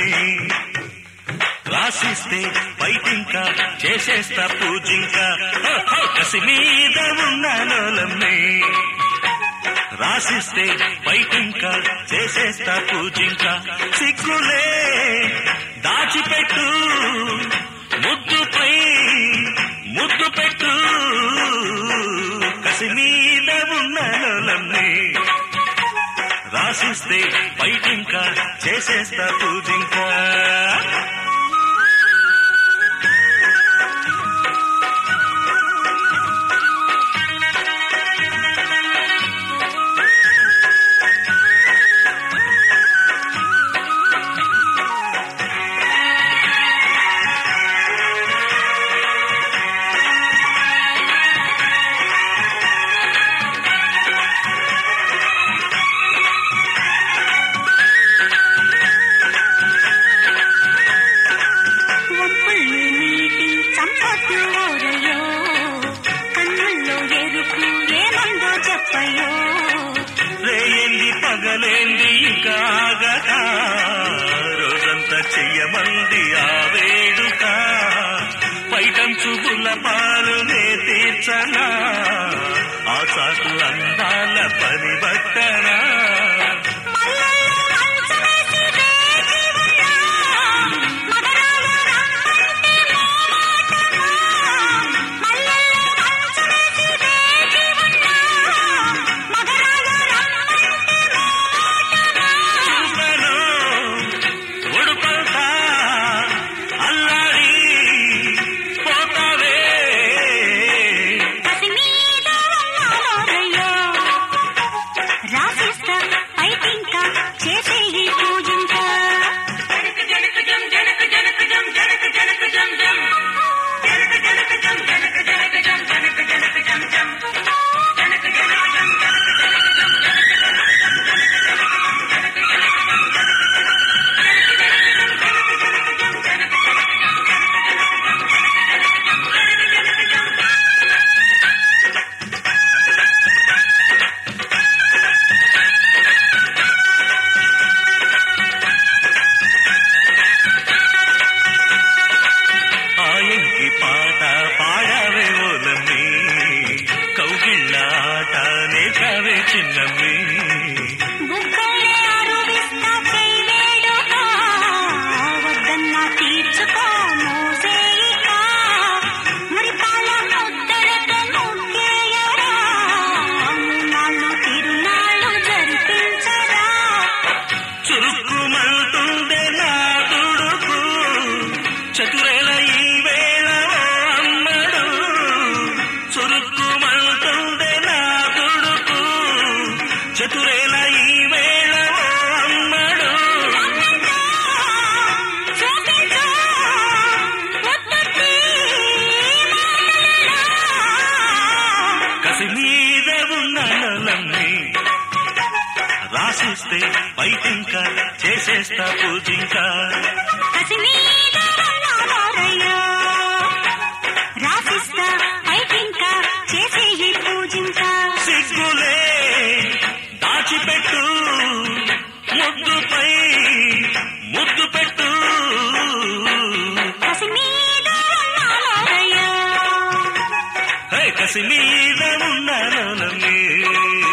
రాసిస్తే బయటింకా చేసేస్తా పూజింకా హో, హో, కసి మీద ఉన్నానోలమ్మే రాసిస్తే బయటింకా చేసేస్తా పూజింకా సిగ్గులే దాచిపెట్టు ముద్దుపై ముద్దు పెట్టు కసి మీద ఉన్నానోలమ్మే రాసిస్తే బయటింకా చేసేస్తా పూజింకా ఒప్పుల్ని నీటి చంపొద్దు ఓరయ్యో కన్నుల్లో ఎరుపు ఏమందో చెప్పయ్యో రేయంది పగలేంది ఇంకా ఆగక రోజంతా చెయ్యమంది ఆ వేడుక పైటంచు పాలు నే తీర్చనా ఆ చాటు అందాల పని బట్టనా మల్లెల్లో మంచమేసి రేగి ఉన్నా మగరాలు రమ్మంటే మోమాటమా మల్లెల్లో మంచమేసి రేగి ఉన్నా మగరాలు రమ్మంటే మోమాటమా చూపను ఉడుపల్తా అల్లాడి పోతావే కసి మీద ఉన్నానోరయ్యో రాసిస్తా పైకింకా చేసేయి పూజింకా ఆయంకి పాట పాడవే ఓలమ్మి కౌగిళ్ళ ఆట నేర్పవే చిన్నమ్మి బుగ్గలే అరువిస్తా చేయి వేడుక వద్దన్నా తీర్చుకో మోసేయిక మురిపాల ముద్దలతో ముగ్గేయరా నాళ్ళు తిరునాళ్ళు జరిపించరా చురుక్కుమంటుండే నా తుడుకు చతురేల ఈ వేళ ఓ అమ్మడు చురుక్కుమంటుండే నా తుడుకు చతురేల ఈ వేళ ఓ అమ్మడు చూపించు ముద్దుకి మాటలలో కసి మీద ఉన్నానలమ్మి రాసిస్తే బయటింకా చేసేస్తా పూజింకా కసి మీద ఉన్నానోరయ్యో రాసిస్తా పైకింకా చేసేయి పూజింకా సిగ్గులే దాచిపెట్టు ముద్దుపై ముద్దు పెట్టు కసి మీద ఉన్నానోరయ్యో హే, కసి మీద ఉన్నానలమ్మి